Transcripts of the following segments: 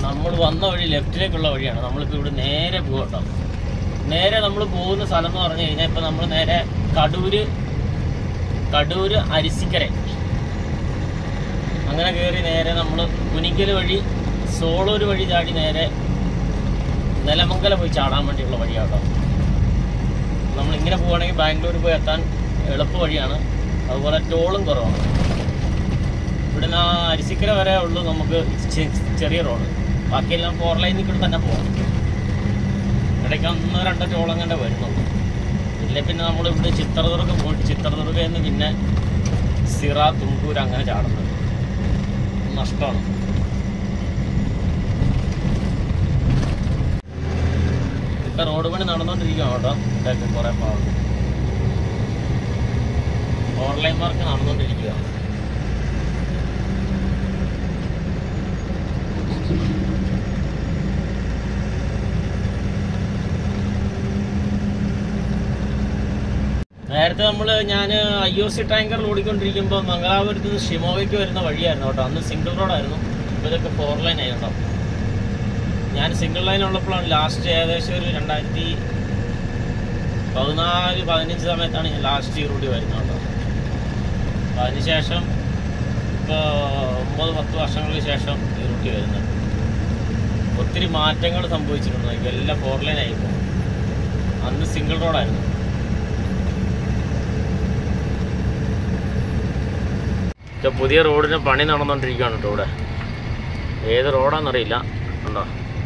നമ്മൾ വന്ന വഴി ലെഫ്റ്റിലേക്കുള്ള വഴിയാണ് നമ്മളിപ്പോൾ ഇവിടെ നേരെ പോകട്ടോ നേരെ നമ്മൾ പോകുന്ന സ്ഥലം എന്ന് പറഞ്ഞു കഴിഞ്ഞാൽ ഇപ്പം നമ്മൾ നേരെ കടൂര് കടൂര് അരിസിക്കര അങ്ങനെ കയറി നേരെ നമ്മൾ കുനിക്കൽ വഴി സോളൂര് വഴി ചാടി നേരെ നിലമംഗലം പോയി ചാടാൻ വേണ്ടിയുള്ള വഴിയാട്ടോ നമ്മൾ ഇങ്ങനെ പോവുകയാണെങ്കിൽ ബാംഗ്ലൂർ പോയി എത്താൻ എളുപ്പ വഴിയാണ് അതുപോലെ ടോളും കുറവാണ് ഇവിടെ നിന്ന് അരിസിക്കര വരെ ഉള്ളൂ നമുക്ക് ചെ- ചെറിയ റോഡ് ബാക്കിയെല്ലാം ഫോർ ലൈനിൽ കൂടി തന്നെ പോകാം ഇടയ്ക്ക് ഒന്നോ രണ്ടോ ടോളം കണ്ടേ വരുന്നുള്ളൂ ഇല്ലേ പിന്നെ നമ്മൾ ഇവിടെ ചിത്രദുർഗം പോയിട്ട് ചിത്രദുർഗയിൽ നിന്ന് പിന്നെ സിറ തുമ്പൂർ അങ്ങനെ ചാടുന്നത് നഷ്ടമാണ് ഇപ്പൊ റോഡ് പണി നടന്നുകൊണ്ടിരിക്കുകയാണ് കേട്ടോ ഇവിടെയൊക്കെ കുറെ ഭാഗം ഓൺലൈൻ വർക്ക് നടന്നുകൊണ്ടിരിക്കുക നേരത്തെ നമ്മൾ ഞാൻ ഐ ഒ സി ടാങ്കറിൽ ഓടിക്കൊണ്ടിരിക്കുമ്പോൾ മംഗലാപുരത്ത് നിന്ന് ഷിമോഗയ്ക്ക് വരുന്ന വഴിയായിരുന്നു കേട്ടോ അന്ന് സിംഗിൾ റോഡായിരുന്നു ഇപ്പോൾ ഇതൊക്കെ ഫോർ ലൈൻ ആയി കേട്ടോ ഞാൻ സിംഗിൾ ലൈൻ ഉള്ളപ്പോഴാണ് ലാസ്റ്റ് ഏകദേശം ഒരു രണ്ടായിരത്തി പതിനാല് പതിനഞ്ച് സമയത്താണ് ഞാൻ ലാസ്റ്റ് ഈ റൂട്ടിൽ വരുന്നത് കേട്ടോ അപ്പോൾ അതിനുശേഷം ഇപ്പോൾ ഒമ്പത് പത്ത് വർഷങ്ങൾക്ക് ശേഷം ഈ റൂട്ടിൽ വരുന്നത് ഒത്തിരി മാറ്റങ്ങൾ സംഭവിച്ചിട്ടുണ്ട് ഇപ്പോൾ എല്ലാം ഫോർ ലൈൻ ആയിപ്പോൾ അന്ന് സിംഗിൾ റോഡായിരുന്നു ഇത് പുതിയ റോഡിന് പണി നടന്നുകൊണ്ടിരിക്കുകയാണ് കേട്ടോ ഇവിടെ ഏത് റോഡാണെന്നറിയില്ല ഉണ്ടോ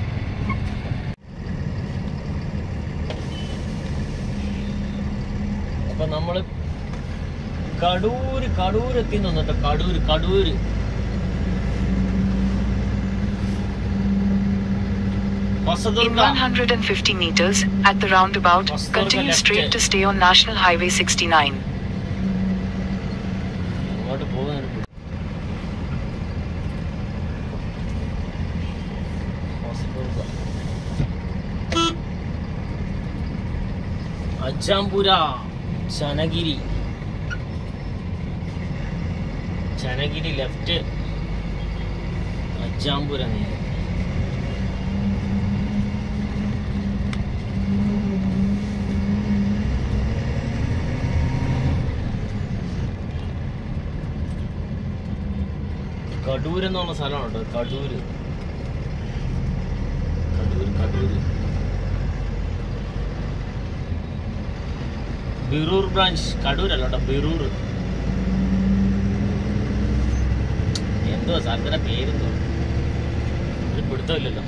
അപ്പൊ നമ്മള് കടൂര് കടൂര് എത്തി നിന്നിട്ട് കടൂര് കടൂര് In വസതുർഗ 150 meters, at the roundabout, Vasco continue left straight it. to stay on National Highway 69. അങ്ങോട്ട് പോകുന്നതിന് പി- വസതുർഗ. അജാംപുര ചനഗിരി ചനഗിരി ലെഫ്റ്റ് അജാംപുര നേരെ കടൂർ എന്ന് പറഞ്ഞ സ്ഥലമാണ് കേട്ടോ കടൂര് കടൂര് കടൂര് ബിറൂർ ബ്രാഞ്ച് കടൂരല്ല കേട്ടോ ബിറൂർ എന്തുവാ സ്ഥലത്തിന്റെ പേരെന്തോ ഒരു പിടുത്തമില്ലല്ലോ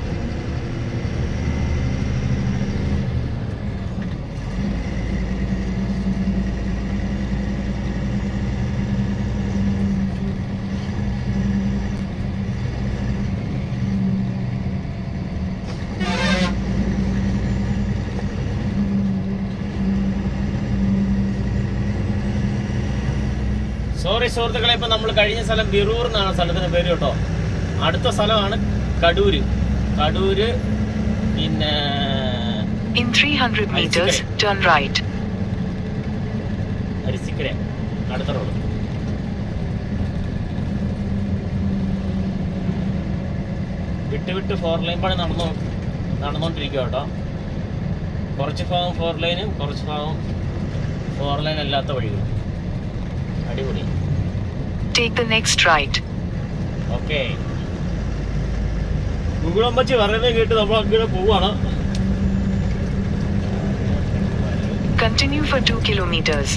സോറി സുഹൃത്തുക്കളെ ഇപ്പൊ നമ്മൾ കഴിഞ്ഞ സ്ഥലം ബിറൂർ എന്നാണ് സ്ഥലത്തിന്റെ പേര് കേട്ടോ അടുത്ത സ്ഥലമാണ് കടൂര് കടൂര് പിന്നെ In 300 meters, turn right. അരിസിക്കര അടുത്ത റോഡ് വിട്ട് വിട്ട് ഫോർ ലൈൻ പണി നടന്നു നടന്നുകൊണ്ടിരിക്കുക കേട്ടോ കുറച്ച് ഭാഗം ഫോർ ലൈനും കുറച്ച് ഭാഗം ഫോർ ലൈൻ അല്ലാത്ത വഴികളും അടിപൊളി Take the next right. Okay Google അമ്മച്ചി പറയുന്നത് കേട്ട് നമ്മൾ അങ്ങനെ പോവാണ് Continue for 2 kilometers.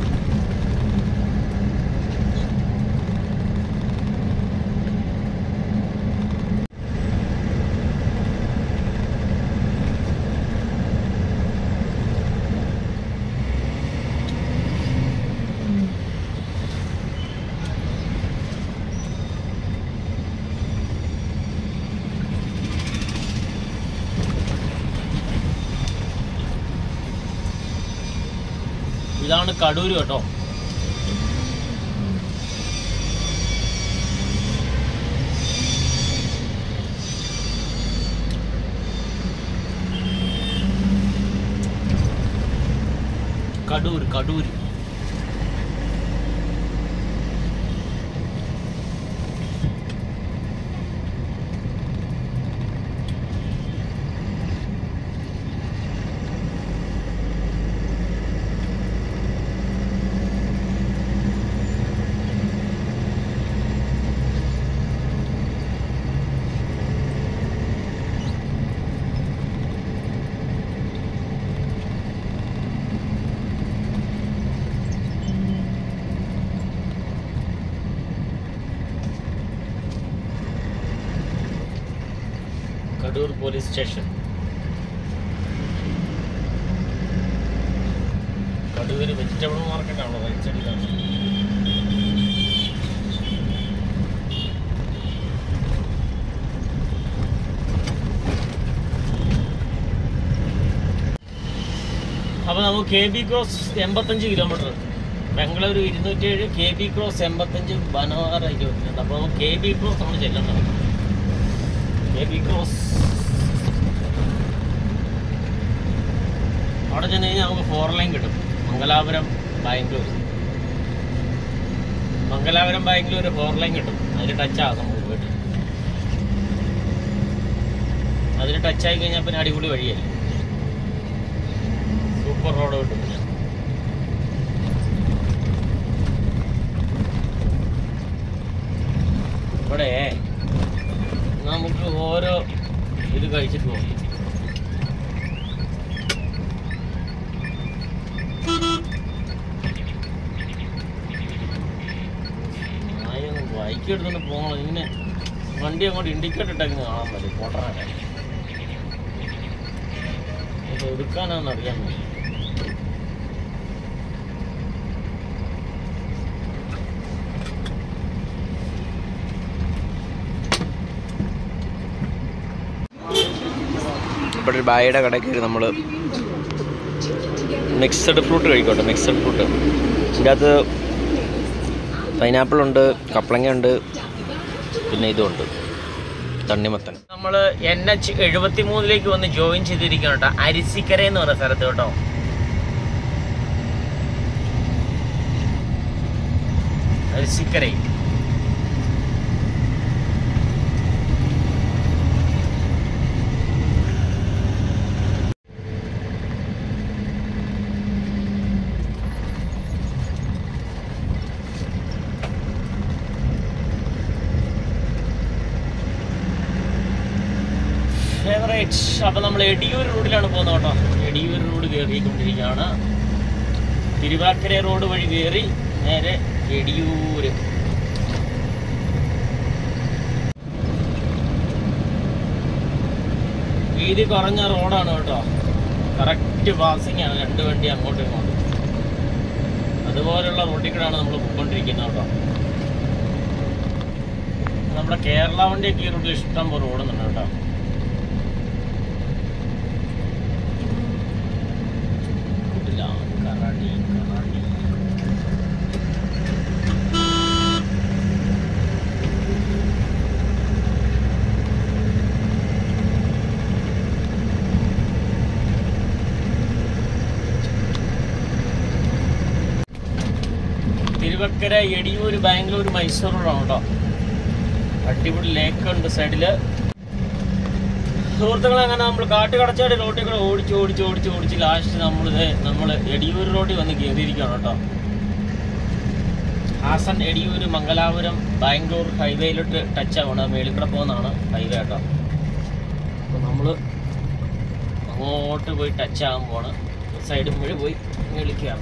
ഇതാണ് കടൂര് കേട്ടോ Kadur Kadur Adoor police station Kadur vegetable മാർക്കറ്റാണല്ലോ റൈച്ചടിയിലാണ് അപ്പോൾ നമുക്ക് കെ ബി ക്രോസ് എൺപത്തഞ്ച് കിലോമീറ്റർ ബംഗളൂരു ഇരുന്നൂറ്റേഴ് കെ ബി ക്രോസ് എൺപത്തഞ്ച് ബനവാറ ഇരുപത്തിരണ്ട് അപ്പോൾ നമുക്ക് കെ ബി ക്രോസ് നമ്മൾ ചെല്ലുന്നത് കെ ബി ക്രോസ് അവിടെ ചെന്ന് കഴിഞ്ഞാൽ നമുക്ക് ഫോർ ലൈൻ കിട്ടും മംഗലാപുരം ബാംഗ്ലൂർ മംഗലാപുരം ബാംഗ്ലൂർ ഫോർ ലൈൻ കിട്ടും അതിൽ ടച്ച് ആകും നമുക്ക് പോയിട്ട് അതിൽ ടച്ച് ആയി കഴിഞ്ഞാൽ പിന്നെ അടിപൊളി വഴിയായി സൂപ്പർ റോഡ് കിട്ടും പിന്നെ ഇവിടെ നമുക്ക് ഓരോ ഇത് കഴിച്ചിട്ട് പോകും ആയൊന്ന് ബൈക്ക് എടുത്തോണ്ട് പോകണം ഇങ്ങനെ വണ്ടി അങ്ങോട്ട് ഇൻഡിക്കേറ്റർ ഇട്ടേക്കുന്നത് കാണാൻ പറ്റും പോട്ടറാട്ടെ ഇത് എടുക്കാനാന്ന് അറിയാൻ പറ്റും ഇവിടെ ഒരു ബായുടെ കടയിൽ കയറി നമ്മൾ മിക്സഡ് ഫ്രൂട്ട് കഴിക്കോട്ടെ മിക്സഡ് ഫ്രൂട്ട് ഇതിൻ്റെ അകത്ത് പൈനാപ്പിൾ ഉണ്ട് കപ്പളങ്ങ ഉണ്ട് പിന്നെ ഇതുണ്ട് തണ്ണിമത്തൻ നമ്മൾ എൻ എച്ച് എഴുപത്തി മൂന്നിലേക്ക് വന്ന് ജോയിൻ ചെയ്തിരിക്കണം കേട്ടോ അരിസിക്കര എന്ന് പറയുന്ന സ്ഥലത്ത് കേട്ടോ അരിസിക്കരയിൽ ഫേവറേറ്റ് അപ്പം നമ്മൾ എടിയൂർ റോഡിലാണ് പോകുന്നത് കേട്ടോ എടിയൂർ റോഡ് കയറിക്കൊണ്ടിരിക്കുകയാണ് തിരുവാക്കര റോഡ് വഴി കയറി നേരെ എടിയൂര് വീതി കുറഞ്ഞ റോഡാണ് കേട്ടോ കറക്റ്റ് പാസിംഗ് ആണ് രണ്ട് വണ്ടി അങ്ങോട്ടും ഇങ്ങോട്ടും അതുപോലുള്ള റോഡിൽ കൂടെയാണ് നമ്മൾ പോയിക്കൊണ്ടിരിക്കുന്നത് കേട്ടോ നമ്മുടെ കേരള വണ്ടിയൊക്കെ ഈ റോഡിൽ ഇഷ്ടം പോലെ ഓടുന്നുണ്ട് കേട്ടോ കുട്ടിലാ, കറാടി, കറാടി. തിരുവക്കര എടിയൂർ ബാംഗ്ലൂർ മൈസൂർ റോഡാണ് കേട്ടോ അടിപൊളി ലേക്ക് ഉണ്ട് സൈഡില് സുഹൃത്തുക്കളെ അങ്ങനെ നമ്മൾ കാട്ടുകടച്ചാടി റോഡിൽ കൂടെ ഓടിച്ച് ഓടിച്ച് ഓടിച്ച് ഓടിച്ച് ലാസ്റ്റ് നമ്മളിത് നമ്മൾ എടിയൂർ റോഡിൽ വന്ന് കയറിയിരിക്കുകയാണ് കേട്ടോ ഹാസൻ എടിയൂർ മംഗലാപുരം ബാംഗ്ലൂർ ഹൈവേയിലോട്ട് ടച്ച് ആവണം മേളിൽ കൂടെ പോകുന്നതാണ് ഹൈവേ കേട്ടോ അപ്പോൾ നമ്മൾ അങ്ങോട്ട് പോയി ടച്ച് ആകാൻ പോണ് സൈഡ് മുഴുവൻ പോയി മേളിക്കുകയാണ്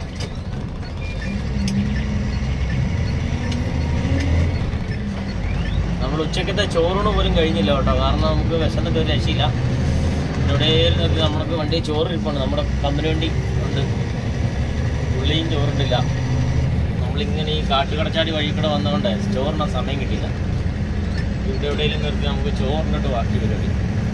നമ്മൾ ഉച്ചക്കത്തെ ചോറൂണ് പോലും കഴിഞ്ഞില്ല കേട്ടോ കാരണം നമുക്ക് വിശന്നിട്ട് ഒരു രക്ഷയില്ല എവിടെയും നിർത്തി നമ്മൾക്ക് വണ്ടി ചോറ് ഇരിപ്പുണ്ട് നമ്മുടെ കമ്പനി വണ്ടി ഉണ്ട് ഉള്ളിയും ചോറുണ്ടില്ല നമ്മളിങ്ങനെ ഈ കാട്ടുകടച്ചാടി വഴി കൂടെ വന്നതുകൊണ്ട് ചോറിന് സമയം കിട്ടില്ല ഇവിടെ എവിടെയെങ്കിലും നിർത്തി നമുക്ക് ചോറിനിട്ട് ബാക്കി പരിപാടി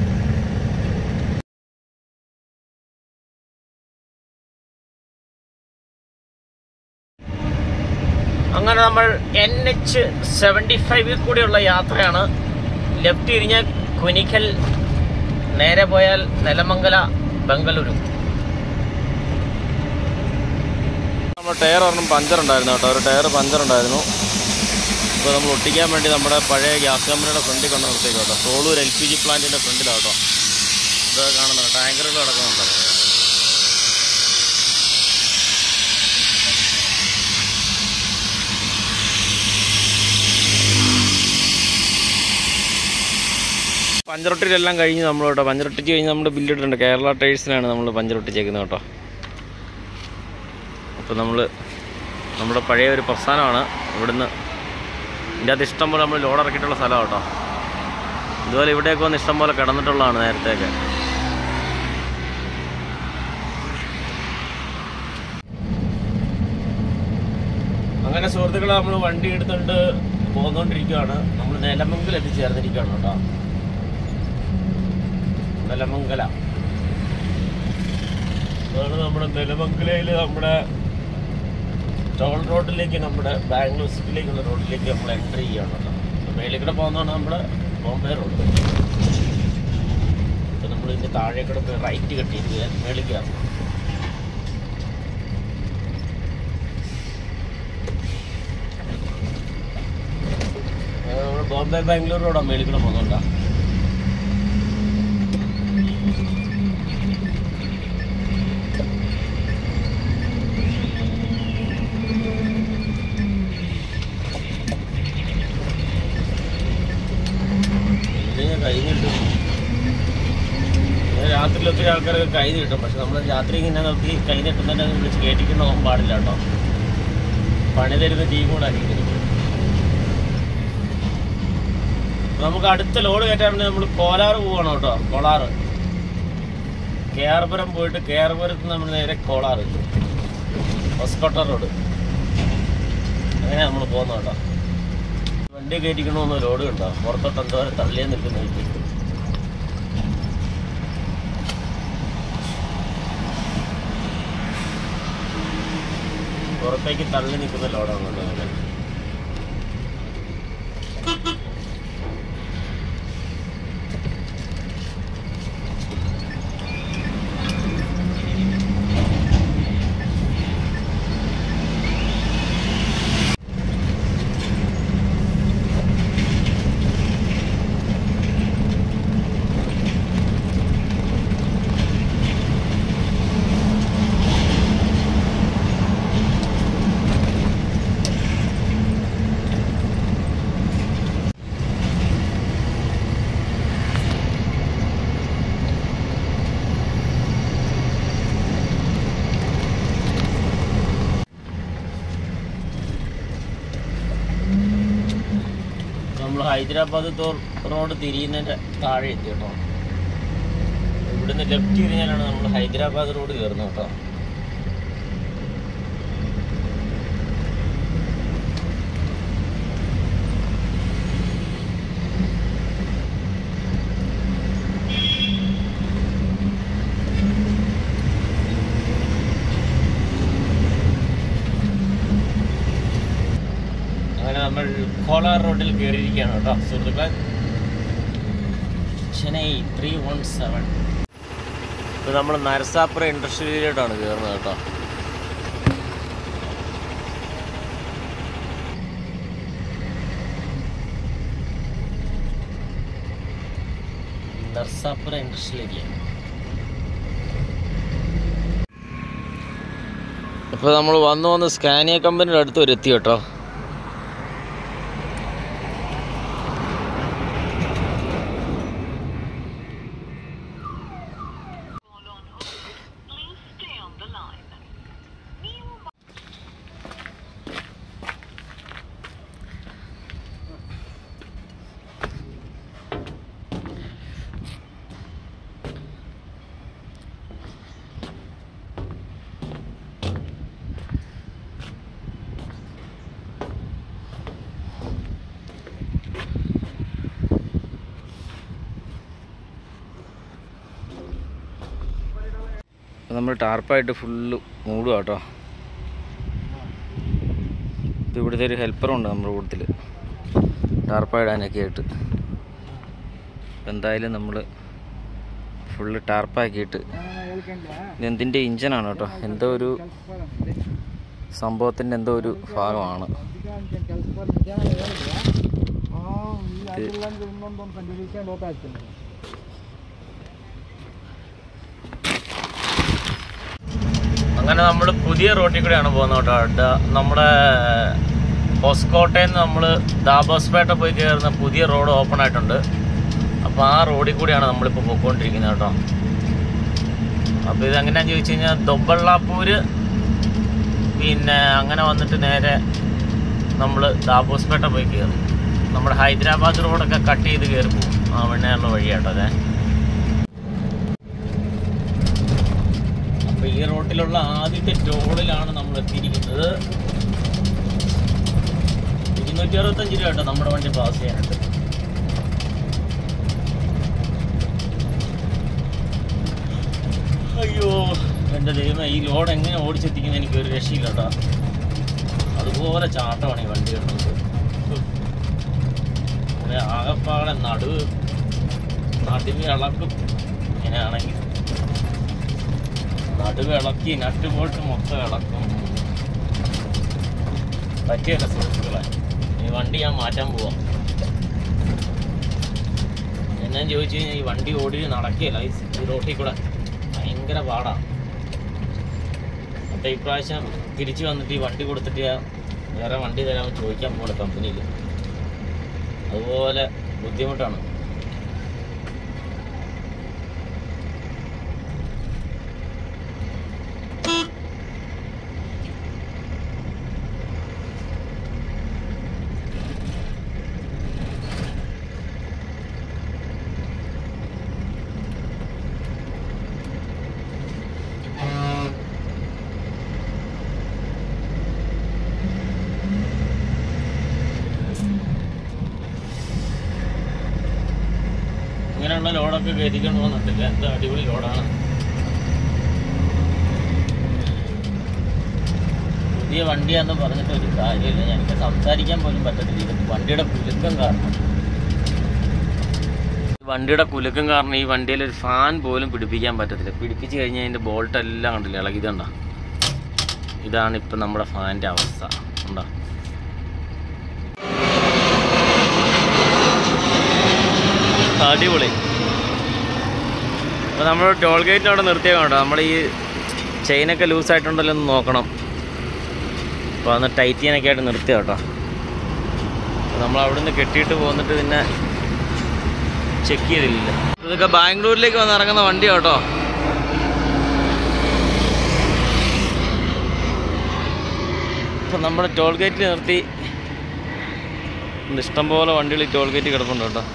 അങ്ങനെ നമ്മൾ എൻ എച്ച് സെവൻറ്റി ഫൈവിൽ കൂടിയുള്ള യാത്രയാണ് ലെഫ്റ്റ് തിരിഞ്ഞാൽ കുനിക്കൽ നേരെ പോയാൽ നെലമംഗല ബംഗളൂരു നമ്മുടെ ടയർ ഒരെണ്ണം പഞ്ചർ ഉണ്ടായിരുന്നു കേട്ടോ ഒരു ടയർ പഞ്ചർ ഉണ്ടായിരുന്നു ഇപ്പോൾ നമ്മൾ ഒട്ടിക്കാൻ വേണ്ടി നമ്മുടെ പഴയ ഗ്യാസ് കമ്പനിയുടെ ഫ്രണ്ടിൽ കൊണ്ട് നിർത്തിയേക്കും കേട്ടോ സോളൂർ എൽ പി ജി പ്ലാന്റിൻ്റെ ഫ്രണ്ടിലാണ് കേട്ടോ ഇത് കാണുന്നത് ടാങ്കറുകൾ കിടക്കുന്നുണ്ട് പഞ്ചറൊട്ടിലെല്ലാം കഴിഞ്ഞ് നമ്മൾ കേട്ടോ പഞ്ചറൊട്ടിച്ച് കഴിഞ്ഞ് നമ്മൾ ബില്ലിട്ടുണ്ട് കേരള ടൈഴ്സിനാണ് നമ്മൾ പഞ്ചറൊട്ടിച്ചേക്കുന്നത് കേട്ടോ അപ്പോൾ നമ്മൾ നമ്മുടെ പഴയ ഒരു പ്രസ്ഥാനമാണ് ഇവിടുന്ന് ഇതിൻ്റെ അകത്ത് ഇഷ്ടം പോലെ നമ്മൾ ലോഡ് ഇറക്കിയിട്ടുള്ള സ്ഥലമാണ് കേട്ടോ ഇതുപോലെ ഇവിടെയൊക്കെ വന്ന് ഇഷ്ടം പോലെ കിടന്നിട്ടുള്ളതാണ് നേരത്തെയൊക്കെ അങ്ങനെ സുഹൃത്തുക്കളെ നമ്മൾ വണ്ടി എടുത്തുകൊണ്ട് പോന്നുകൊണ്ടിരിക്കുകയാണ് നമ്മൾ നിലമംഗൽ എത്തിച്ചേർന്നിരിക്കുകയാണ് കേട്ടോ നിലമംഗല അതാണ് നമ്മുടെ നിലമംഗലയിൽ നമ്മുടെ ടോൾ റോഡിലേക്ക് നമ്മുടെ ബാംഗ്ലൂർ സിറ്റിയിലേക്കുള്ള റോഡിലേക്ക് നമ്മൾ എൻട്രി ചെയ്യണം കേട്ടോ അപ്പോൾ മേളിൽ കൂടെ പോകുന്നതാണ് നമ്മുടെ ബോംബെ റോഡ് അപ്പോൾ നമ്മൾ ഇതിൻ്റെ താഴെ കൂടെ പോയി റൈറ്റ് കെട്ടിയിട്ട് മേളിൽ കയറണം നമ്മൾ ബോംബെ ബാംഗ്ലൂർ റോഡാണ് മേളിൽ കൂടെ പോകുന്നുണ്ടോ ഇതിന് കൈ നീട്ടും ഇങ്ങനെ രാത്രിയിൽ ഒത്തിരി ആൾക്കാർക്ക് കൈ നീട്ടും പക്ഷെ നമ്മൾ രാത്രി ഇങ്ങനെ നോക്കി കൈ നീട്ടുന്നതിനെ വിളിച്ച് കേട്ടിക്കൊണ്ട് പോകാൻ പാടില്ല കേട്ടോ പണി തരുന്ന ടീം കൂടെ ആയിരിക്കും നമുക്ക് അടുത്ത ലോഡ് കയറ്റാൻ വേണ്ടി നമ്മൾ കോലാറ് പോവാണ് കേട്ടോ കോളാറ് കേർപുരം പോയിട്ട് കേർപുരത്ത് നമ്മൾ നേരെ കോളാറ് ഹോസ്കോട്ട റോഡ് അങ്ങനെ നമ്മൾ പോകുന്നത് കേട്ടോ വണ്ടി കയറ്റിക്കണമെന്ന് ലോഡ് കണ്ടോ പുറത്തോട്ട് എന്തോരം തള്ളിയേ നിൽക്കുന്ന വണ്ടി പുറത്തേക്ക് തള്ളി നിൽക്കുന്ന ലോഡാണ് കേട്ടോ അങ്ങനെ നമ്മൾ ഹൈദരാബാദ് തോ- റോഡ് തിരിയുന്നതിൻ്റെ താഴെ എത്തി കേട്ടോ ഇവിടുന്ന് ലെഫ്റ്റ് തിരിഞ്ഞാലാണ് നമ്മൾ ഹൈദരാബാദ് റോഡ് കയറുന്നത് കേട്ടോ അങ്ങനെ നമ്മൾ കോലാർ റോഡിൽ കയറിയിരിക്കുകയാണ് കേട്ടോ സുഹൃത്തുക്കളെ ചെന്നൈ ത്രീ വൺ സെവൻ ഇപ്പോൾ നമ്മൾ നരസാപ്പുര ഇൻഡസ്ട്രിയിലോട്ടാണ് കയറുന്നത് കേട്ടോ നർസാപ്പുര ഇൻഡസ്ട്രിയൽ ഏരിയ ഇപ്പോൾ നമ്മൾ വന്നു വന്ന് സ്കാനിയ കമ്പനിയുടെ അടുത്ത് വരെ എത്തി കേട്ടോ നമ്മൾ ടാർപ്പായിട്ട് ഫുള്ള് മൂടുക കേട്ടോ ഇപ്പം ഇവിടുത്തെ ഒരു ഹെൽപ്പറുണ്ട് നമ്മുടെ കൂട്ടത്തിൽ ടാർപ്പായിടാനൊക്കെ ആയിട്ട് ഇപ്പം എന്തായാലും നമ്മൾ ഫുള്ള് ടാർപ്പാക്കിയിട്ട് ഇത് എന്തിൻ്റെ ഇഞ്ചനാണ് കേട്ടോ എന്തോ ഒരു സംഭവത്തിൻ്റെ എന്തോ ഒരു ഭാഗമാണ് അങ്ങനെ നമ്മൾ പുതിയ റോട്ടിൽ കൂടെയാണ് പോകുന്നത് കേട്ടോ ഡ- നമ്മുടെ ഹോസ്കോട്ടയിൽ നിന്ന് നമ്മൾ ദാബോസ്പേട്ട പോയി കയറുന്ന പുതിയ റോഡ് ഓപ്പൺ ആയിട്ടുണ്ട് അപ്പോൾ ആ റോഡിൽ കൂടിയാണ് നമ്മളിപ്പോൾ പോയിക്കൊണ്ടിരിക്കുന്നത് കേട്ടോ അപ്പോൾ ഇതെങ്ങനെയാണെന്ന് ചോദിച്ചു കഴിഞ്ഞാൽ ദൊബള്ളാപ്പൂര് പിന്നെ അങ്ങനെ വന്നിട്ട് നേരെ നമ്മൾ ദാബോസ്പേട്ട പോയി കയറും നമ്മുടെ ഹൈദരാബാദ് റോഡൊക്കെ കട്ട് ചെയ്ത് കയറി പോകും മാവണ്ണയാറുള്ള വഴിയാട്ടോ അതെ അപ്പൊ ഈ റോട്ടിലുള്ള ആദ്യത്തെ ടോളിലാണ് നമ്മൾ എത്തിയിരിക്കുന്നത് ഇരുന്നൂറ്റി അറുപത്തഞ്ച് രൂപ കേട്ടോ നമ്മുടെ വണ്ടി പാസ് ചെയ്യാനായിട്ട് അയ്യോ എൻ്റെ ദൈവമേ ഈ ലോഡ് എങ്ങനെ ഓടിച്ചെത്തിക്കുന്ന എനിക്ക് ഒരു രക്ഷയില്ല കേട്ടോ അതുപോലെ ചാട്ടമാണ് ഈ വണ്ടി കിട്ടുന്നത് ഇവിടെ ആകപ്പാടെ നടുവ് നടുവ് ഇളക്കും ഇങ്ങനെയാണെങ്കിൽ നടുവ് ഇളക്കി നട്ട് പോയിട്ട് മൊത്തം ഇളക്കും പറ്റിയല്ല സുഹൃത്തുക്കളെ ഈ വണ്ടി ഞാൻ മാറ്റാൻ പോവാം എന്നാ ചോദിച്ചു കഴിഞ്ഞാൽ ഈ വണ്ടി ഓടി നടക്കുകയില്ല ഈ സ് ഈ റോട്ടിൽ കൂടെ ഭയങ്കര പാടാണ് അപ്പം ഇപ്രാവശ്യം തിരിച്ചു വന്നിട്ട് ഈ വണ്ടി കൊടുത്തിട്ട് ഞാൻ വേറെ വണ്ടി തരാമെന്ന് ചോദിക്കാൻ പോലെ കമ്പനിയിൽ അതുപോലെ ബുദ്ധിമുട്ടാണ് ഇങ്ങനെയുള്ള ലോഡൊക്കെ കയറ്റിക്കൊണ്ട് പോകുന്നുണ്ടല്ലേ എന്താ അടിപൊളി ലോഡാണ് പുതിയ വണ്ടിയാന്ന് പറഞ്ഞിട്ട് ഒരു കാര്യമില്ല എനിക്ക് സംസാരിക്കാൻ പോലും പറ്റത്തില്ല ഇത് വണ്ടിയുടെ കുലുക്കം കാരണം വണ്ടിയുടെ കുലുക്കം കാരണം ഈ വണ്ടിയിൽ ഒരു ഫാൻ പോലും പിടിപ്പിക്കാൻ പറ്റത്തില്ല പിടിപ്പിച്ച് കഴിഞ്ഞാൽ അതിൻ്റെ ബോൾട്ട് എല്ലാം കണ്ടില്ല ഇളകിതുണ്ടോ ഇതാണ് ഇപ്പം നമ്മുടെ ഫാനിൻ്റെ അവസ്ഥ ഉണ്ടോ അടിപൊളി അപ്പോൾ നമ്മൾ ടോൾ ഗേറ്റിൽ അവിടെ നിർത്തിയാൽ കേട്ടോ നമ്മൾ ഈ ചെയിനൊക്കെ ലൂസായിട്ടുണ്ടല്ലോ എന്ന് നോക്കണം അപ്പോൾ അന്ന് ടൈറ്റ് ചെയ്യാനൊക്കെ ആയിട്ട് നിർത്തിയ കേട്ടോ അപ്പോൾ നമ്മൾ അവിടെ നിന്ന് കെട്ടിയിട്ട് പോന്നിട്ട് പിന്നെ ചെക്ക് ചെയ്തില്ല ഇതൊക്കെ ബാംഗ്ലൂരിലേക്ക് വന്ന് ഇറങ്ങുന്ന വണ്ടി കേട്ടോ ഇപ്പം നമ്മുടെ ടോൾ ഗേറ്റിൽ നിർത്തി ഇഷ്ടംപോലെ വണ്ടികൾ ഈ ടോൾ ഗേറ്റ് കിടപ്പുണ്ട് കേട്ടോ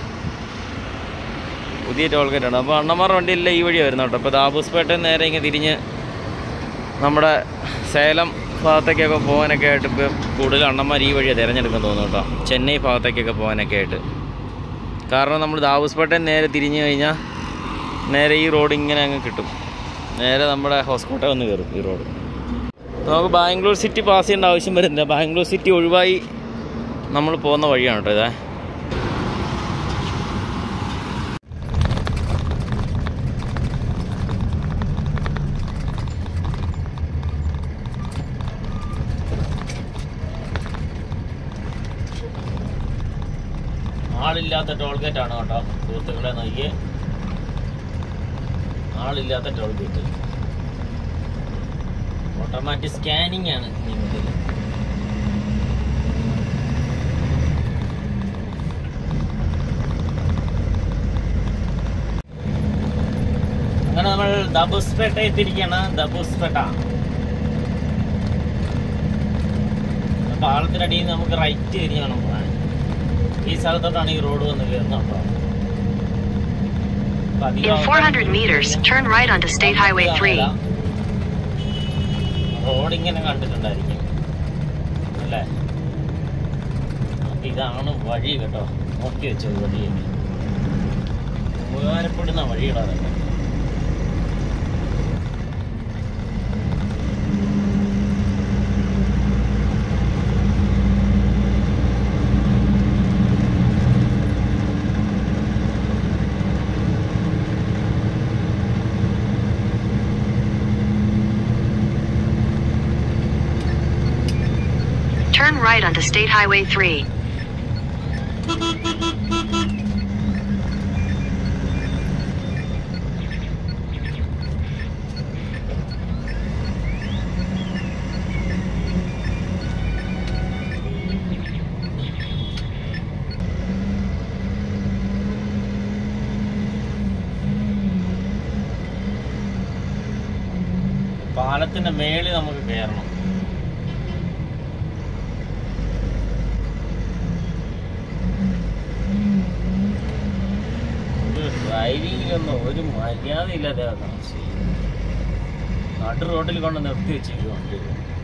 പുതിയ ടോൾ ഗേറ്റാണ് അപ്പോൾ അണ്ണന്മാർ വണ്ടിയെല്ലാം ഈ വഴിയാണ് വരുന്നത് കേട്ടോ അപ്പോൾ ദാബൂസ്പേട്ടയിൽ നേരെ ഇങ്ങനെ തിരിഞ്ഞ് നമ്മുടെ സേലം ഭാഗത്തേക്കൊക്കെ പോകാനൊക്കെ ആയിട്ട് ഇപ്പോൾ കൂടുതൽ അണ്ണന്മാർ ഈ വഴിയാണ് തിരഞ്ഞെടുക്കാൻ തോന്നുന്നു കേട്ടോ ചെന്നൈ ഭാഗത്തേക്കൊക്കെ പോകാനൊക്കെ ആയിട്ട് കാരണം നമ്മൾ ദാബൂസ്പേട്ടയിൽ നേരെ തിരിഞ്ഞ് കഴിഞ്ഞാൽ നേരെ ഈ റോഡ് ഇങ്ങനെ അങ്ങ് കിട്ടും നേരെ നമ്മുടെ ഹോസ്കോട്ടെ വന്ന് കയറും ഈ റോഡ് നമുക്ക് ബാംഗ്ലൂർ സിറ്റി പാസ് ചെയ്യേണ്ട ആവശ്യം വരുന്നില്ല ബാംഗ്ലൂർ സിറ്റി ഒഴിവായി നമ്മൾ പോകുന്ന വഴിയാണ് കേട്ടോ ഇതേ ആളില്ലാത്ത ടോൾ ഗേറ്റ് ആണ് കേട്ടോ സുഹൃത്തുക്കളെ നോക്കിയേ ആളില്ലാത്ത ടോൾ ഗേറ്റ് ഓട്ടോമാറ്റിക് സ്കാനിങ് ആണ് ഇതിൽ അങ്ങനെ നമ്മൾ ദബുസ്പേട്ട എത്തിയിരിക്കുകയാണ് ദബുസ്പേട്ട പാളത്തിനടിയിൽ നിന്ന് നമുക്ക് റൈറ്റ് തിരിഞ്ഞ് വേണം പോകാൻ ഈ സ്ഥലത്തോട്ടാണ് ഈ റോഡ് വന്ന് കയറുന്നത് കേട്ടോ അപ്പൊ അധികം In 400 meters, turn right onto State Highway 3. Road ഇങ്ങനെ കണ്ടിട്ടുണ്ടായിരിക്കും അല്ലേ അപ്പൊ ഇതാണ് വഴി കേട്ടോ നോക്കി വെച്ചത് വഴി ഉപകാരപ്പെടുന്ന വഴികളാണ് Turn right onto State Highway 3. പാലത്തിന്റെ മേളിൽ നമുക്ക് കയറണം ഡ്രൈവിങ്ങിലൊന്നും ഒരു മര്യാദ ഇല്ലാതെ നടു റോഡിൽ കൊണ്ട് നിർത്തി വെച്ചിരിക്കും വണ്ടി